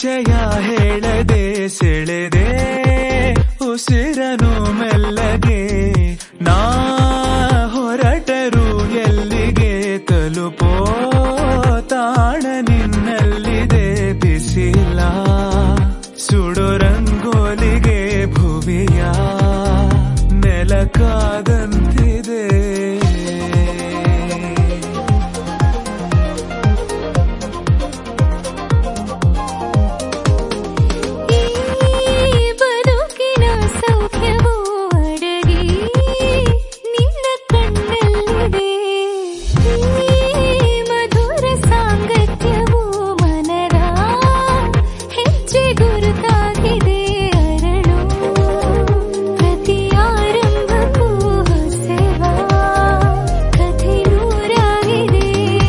ಪರಿಚಯ ಹೇಳದೆ ಸೆಳೆದೆ ಉಸಿರನು ಮೆಲ್ಲಗೆ ನಾ ಹೊರಟರು ಎಲ್ಲಿಗೆ ತಲುಪೋ ತಾಣ ನಿನ್ನಲ್ಲಿದೆ ಬಿಸಿಲ ಸುಡೋ ರಂಗೋಲಿಗೆ ಭುವಿಯ ನೆಲಕಾದಂತಿದೆ ಈ ಬದುಕಿನ ಸೌಖ್ಯವೂ ಅಡಗಿ ನಿನ್ನ ಕಣ್ಣಲ್ಲಿದೆ ಈ ಮಧುರ ಸಾಂಗತ್ಯವೂ ಮನದ ಹೆಜ್ಜೆ ಗುರುತಾಗಿದೆ ಅರಳು ಪ್ರತಿ ಆರಂಭಕ್ಕೂ ಹೊಸವ ಕಥೆ ನೂರಾಗಿದೆ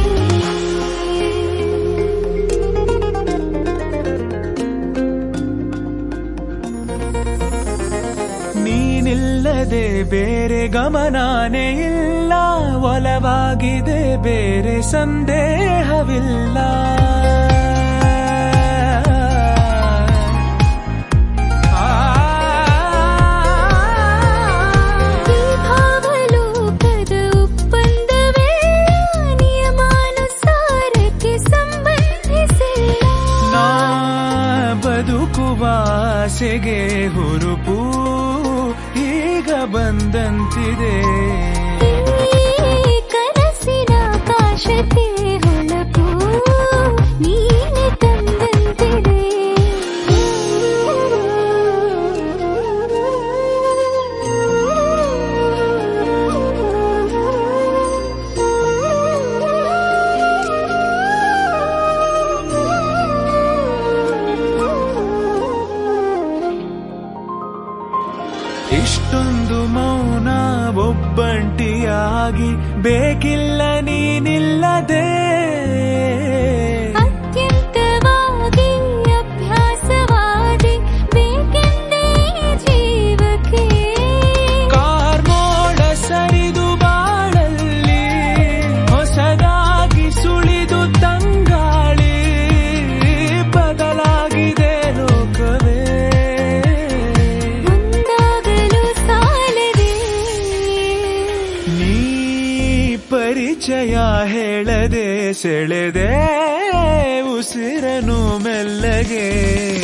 ನೀನಿಲ್ಲದೆ ಬೇರೆ ಗಮನಾನೇ ಇಲ್ಲ ಒಲವಾಗಿದೆ ಬೇರೆ ಸಂದೇಹವಿಲ್ಲ ಈ ಭಾವಲೋಕದ ಒಪ್ಪಂದವೇ ನಿಯಮಾನುಸಾರಕ್ಕೆ ಸಂಬಂಧಿಸಿಲ್ಲ ನಾ ಬದುಕುವ ಆಸೆಗೆ ಹುರುಪು ಈಗ ಬಂದಂತಿದೆ ಈ ಕನಸಿನ ಕಾಶಕ್ಕೆ ಹೊಳಪು ನೀನೆ ತಂದಂತಿದೆ ಇಷ್ಟೊಂದು ಮೌನ ಒಬ್ಬಂಟಿಯಾಗಿ ಬೇಕಿಲ್ಲ ನೀನಿಲ್ಲದೆ ಅತ್ಯಂತವಾಗಿ ಅಭ್ಯಾಸವಾದಿ ಬೇಕೆಂದೇ ಜೀವಕ್ಕೆ ಕಾರ್ಮೋಡ ಸರಿದು ಬಾಳಲ್ಲಿ ಹೊಸದಾಗಿ ಸುಳಿದು ತಂಗಾಳಿ ಬದಲಾಗಿದೆ ಲೋಕವೇ ಮುಂದಾಗಲು ಸಾಲದೆ ನೀ ಪರಿಚಯ ಹೇಳದೆ ಸೆಳೆದೆ ಉಸಿರನು ಮೆಲ್ಲಗೆ